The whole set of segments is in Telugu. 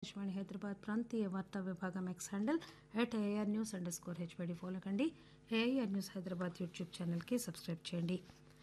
ఆకాశవాణి హైదరాబాద్ ప్రాంతీయ వార్తా విభాగం X handle at AR news underscore HYD follow కండి ఏఐఆర్ న్యూస్ హైదరాబాద్ యూట్యూబ్ ఛానల్కి సబ్స్క్రైబ్ చేయండి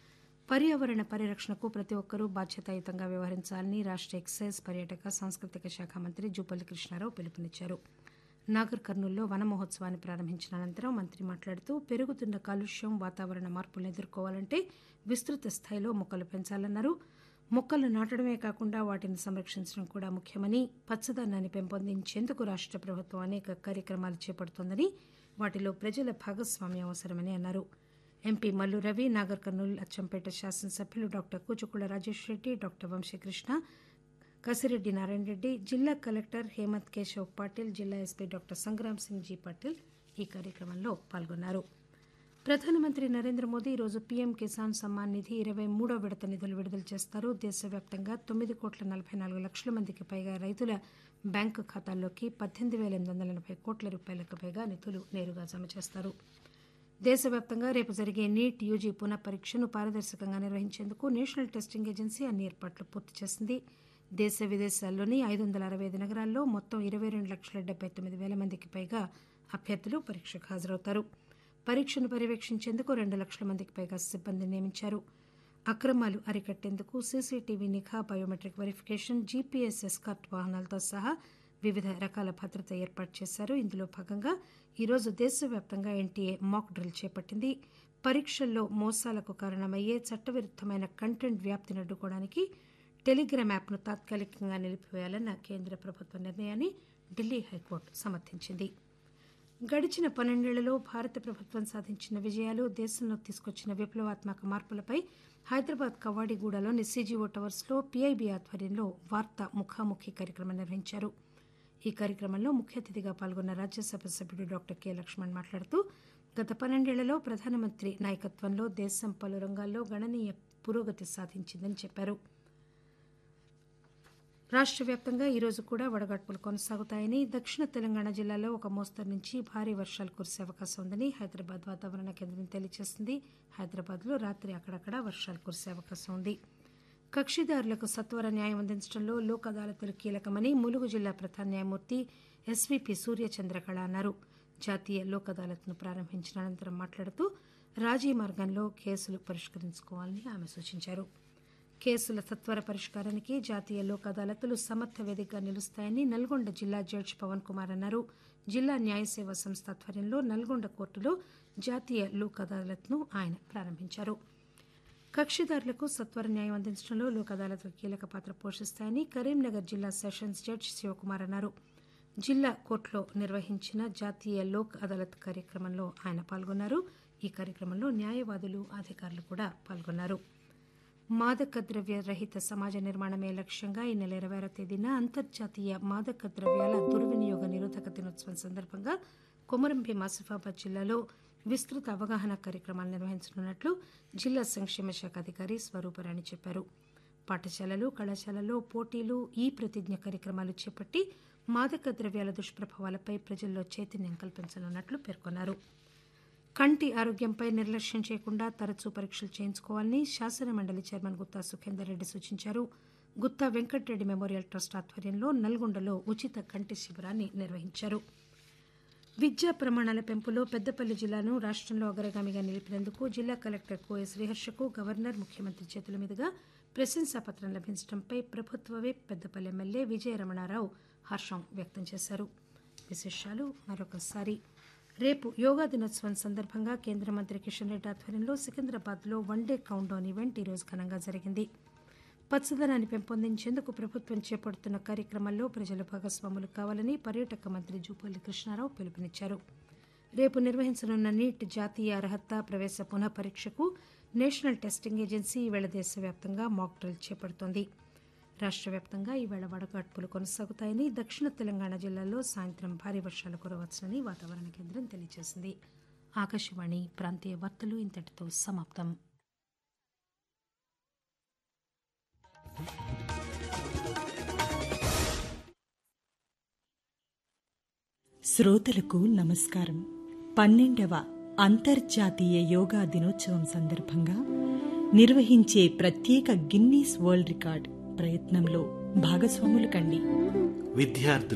పర్యావరణ పరిరక్షణకు ప్రతి ఒక్కరూ బాధ్యతాయుతంగా వ్యవహరించాలని రాష్ట ఎక్సైజ్ పర్యాటక సాంస్కృతిక శాఖ మంత్రి జూపల్లి కృష్ణారావు పిలుపునిచ్చారు నాగర్ కర్నూల్లో వన మహోత్సవాన్ని ప్రారంభించిన అనంతరం మంత్రి మాట్లాడుతూ పెరుగుతున్న కాలుష్యం వాతావరణ మార్పులను ఎదుర్కోవాలంటే విస్తృత స్థాయిలో మొక్కలు పెంచాలన్నారు మొక్కలు నాటడమే కాకుండా వాటిని సంరక్షించడం కూడా ముఖ్యమని పచ్చదనాన్ని పెంపొందించేందుకు రాష్ట ప్రభుత్వం అనేక కార్యక్రమాలు చేపడుతోందని వాటిలో ప్రజల భాగస్వామ్యం అవసరమని అన్నారు ఎంపీ మల్లు రవి నాగర్ కర్నూలు అచ్చంపేట శాసనసభ్యులు డాక్టర్ కూచుకుల రాజేష్ రెడ్డి డాక్టర్ వంశీకృష్ణ కసిరెడ్డి నారాయణ రెడ్డి జిల్లా కలెక్టర్ హేమంత్ కేశవ్ పాటిల్ జిల్లా SP doctor Sangram Singh G Patil ఈ కార్యక్రమంలో పాల్గొన్నారు ప్రధానమంత్రి నరేంద్ర మోదీ ఈరోజు పీఎం కిసాన్ సమ్మాన్ నిధి ఇరవై మూడో విడత నిధులు విడుదల చేస్తారు దేశవ్యాప్తంగా తొమ్మిది కోట్ల నలభై నాలుగు లక్షల మందికి పైగా రైతుల బ్యాంకు ఖాతాల్లోకి పద్దెనిమిది వేల ఎనిమిది వందల ఎనభై కోట్ల రూపాయలకు పైగా నిధులు నేరుగా జమ చేస్తారు దేశవ్యాప్తంగా రేపు జరిగే నీట్ యూజీ పునః పరీక్షను పారదర్శకంగా నిర్వహించేందుకు నేషనల్ టెస్టింగ్ ఏజెన్సీ అన్ని ఏర్పాట్లు పూర్తి చేసింది దేశ విదేశాల్లోని ఐదు వందల అరవై ఐదు నగరాల్లో మొత్తం ఇరవై రెండు లక్షల డెబ్బై తొమ్మిది వేల మందికి పైగా అభ్యర్థులు పరీక్షకు హాజరవుతారు పరీక్షను పర్యవేక్షించేందుకు రెండు లక్షల మందికి పైగా సిబ్బందిని నియమించారు అక్రమాలు అరికట్టేందుకు సీసీటీవీ నిఘా బయోమెట్రిక్ వెరిఫికేషన్ జీపీఎస్ ఎస్కార్ట్ వాహనాలతో సహా వివిధ రకాల భద్రత ఏర్పాటు చేశారు ఇందులో భాగంగా ఈరోజు దేశవ్యాప్తంగా ఎన్టీఏ మాక్ డ్రిల్ చేపట్టింది పరీక్షల్లో మోసాలకు కారణమయ్యే చట్టవిరుద్దమైన కంటెంట్ వ్యాప్తిని అడ్డుకోవడానికి టెలిగ్రామ్ యాప్ను తాత్కాలికంగా నిలిపివేయాలన్న కేంద్ర ప్రభుత్వ నిర్ణయాన్ని ఢిల్లీ హైకోర్టు సమర్థించింది గడిచిన పన్నెండేళ్లలో భారత ప్రభుత్వం సాధించిన విజయాలు దేశంలో తీసుకొచ్చిన విప్లవాత్మక మార్పులపై హైదరాబాద్ కవాడిగూడలోని సీజీఓ టవర్స్లో పీఐబీ ఆధ్వర్యంలో వార్తా ముఖాముఖి కార్యక్రమం నిర్వహించారు ఈ కార్యక్రమంలో ముఖ్య అతిథిగా పాల్గొన్న రాజ్యసభ సభ్యుడు డాక్టర్ కె లక్ష్మణ్ మాట్లాడుతూ గత పన్నెండేళ్లలో ప్రధానమంత్రి నాయకత్వంలో దేశం పలు రంగాల్లో గణనీయ పురోగతి సాధించిందని చెప్పారు రాష్ట్ర వ్యాప్తంగా ఈరోజు కూడా వడగాడ్పులు కొనసాగుతాయని దక్షిణ తెలంగాణ జిల్లాలో ఒక మోస్తరు నుంచి భారీ వర్షాలు కురిసే అవకాశం ఉందని హైదరాబాద్ వాతావరణ కేంద్రం తెలియజేసింది హైదరాబాద్లో రాత్రి అక్కడక్కడ వర్షాలు కురిసే అవకాశం ఉంది కక్షిదారులకు సత్వర న్యాయం అందించడంలో లోక్ అదాలతులు కీలకమని ములుగు జిల్లా ప్రధాన న్యాయమూర్తి ఎస్వీపీ సూర్యచంద్రకళ అన్నారు జాతీయ లోక్ అదాలత్ను ప్రారంభించిన అనంతరం మాట్లాడుతూ రాజీ మార్గంలో కేసులు పరిష్కరించుకోవాలని ఆమె సూచించారు కేసుల సత్వర పరిష్కారానికి జాతీయ లోక్ అదాలతులు సమర్థ వేదికగా నిలుస్తాయని నల్గొండ జిల్లా జడ్జి పవన్ కుమార్ అన్నారు జిల్లా న్యాయ సేవా సంస్థ ఆధ్వర్యంలో నల్గొండ కోర్టులో జాతీయ లోక్ అదాలత్ను ఆయన ప్రారంభించారు కక్షిదారులకు సత్వర న్యాయం అందించడంలో లోక్ అదాలత్లు కీలక పాత్ర పోషిస్తాయని కరీంనగర్ జిల్లా సెషన్స్ జడ్జి శివకుమార్ అన్నారు జిల్లా కోర్టులో నిర్వహించిన జాతీయ లోక్ అదాలత్ కార్యక్రమంలో ఆయన పాల్గొన్నారు ఈ కార్యక్రమంలో న్యాయవాదులు అధికారులు కూడా పాల్గొన్నారు మాదక ద్రవ్య రహిత సమాజ నిర్మాణమే లక్ష్యంగా ఈ నెల ఇరవై ఆరో తేదీన అంతర్జాతీయ మాదక ద్రవ్యాల దుర్వినియోగ నిరోధక దినోత్సవం సందర్భంగా కొమరంభీం ఆసిఫాబాద్ జిల్లాలో విస్తృత అవగాహన కార్యక్రమాలు నిర్వహించనున్నట్లు జిల్లా సంక్షేమ శాఖ అధికారి స్వరూపరాణి చెప్పారు పాఠశాలలు కళాశాలల్లో పోటీలు ఈ ప్రతిజ్ఞ కార్యక్రమాలు చేపట్టి మాదక ద్రవ్యాల దుష్ప్రభావాలపై ప్రజల్లో చైతన్యం కల్పించనున్నట్లు పేర్కొన్నారు కంటి ఆరోగ్యంపై నిర్లక్ష్యం చేయకుండా తరచూ పరీక్షలు చేయించుకోవాలని శాసన మండలి చైర్మన్ గుత్తా సుఖేందర్ రెడ్డి సూచించారు గుత్తా వెంకటరెడ్డి మెమోరియల్ ట్రస్ట్ ఆధ్వర్యంలో నల్గొండలో ఉచిత కంటి శిబిరాన్ని నిర్వహించారు విద్యా ప్రమాణాల పెంపులో పెద్దపల్లి జిల్లాను రాష్టంలో అగ్రగామిగా నిలిపినందుకు జిల్లా కలెక్టర్ కోయ శ్రీహర్షకు గవర్నర్ ముఖ్యమంత్రి చేతుల మీదుగా ప్రశంసాపత్రం లభించడంపై ప్రభుత్వ విప్ పెద్దపల్లి ఎమ్మెల్యే విజయ రమణారావు హర్షం వ్యక్తం చేశారు విశేషాలు మరొకసారి రేపు యోగా దినోత్సవం సందర్భంగా కేంద్ర మంత్రి కిషన్ రెడ్డి ఆధ్వర్యంలో సికింద్రాబాద్లో వన్డే కౌంట్ డౌన్ ఈవెంట్ ఈరోజు ఘనంగా జరిగింది పచ్చదనాన్ని పెంపొందించేందుకు ప్రభుత్వం చేపడుతున్న కార్యక్రమాల్లో ప్రజలు భాగస్వాములు కావాలని పర్యాటక మంత్రి జూపల్లి కృష్ణారావు పిలుపునిచ్చారు రేపు నిర్వహించనున్న నీట్ జాతీయ అర్హత ప్రవేశ పునః పరీక్షకు నేషనల్ టెస్టింగ్ ఏజెన్సీ ఈవేళ దేశవ్యాప్తంగా మాక్ డ్రిల్ చేపడుతోంది రాష్ట్ర వ్యాప్తంగా ఈవేళ వడగాడ్పులు కొనసాగుతాయని దక్షిణ తెలంగాణ జిల్లాల్లో సాయంత్రం భారీ వర్షాలు కురవచ్చునని వాతావరణ కేంద్రం తెలియజేసింది ఆకాశవాణి ప్రాంతీయ వార్తలు ఇంతటితో సమాప్తం శ్రోతలకు నమస్కారం పన్నెండవ అంతర్జాతీయ యోగా దినోత్సవం సందర్భంగా నిర్వహించే ప్రత్యేక గిన్నీస్ వరల్డ్ రికార్డ్ ప్రయత్నంలో భాగస్వాములు కండి విద్యార్థులు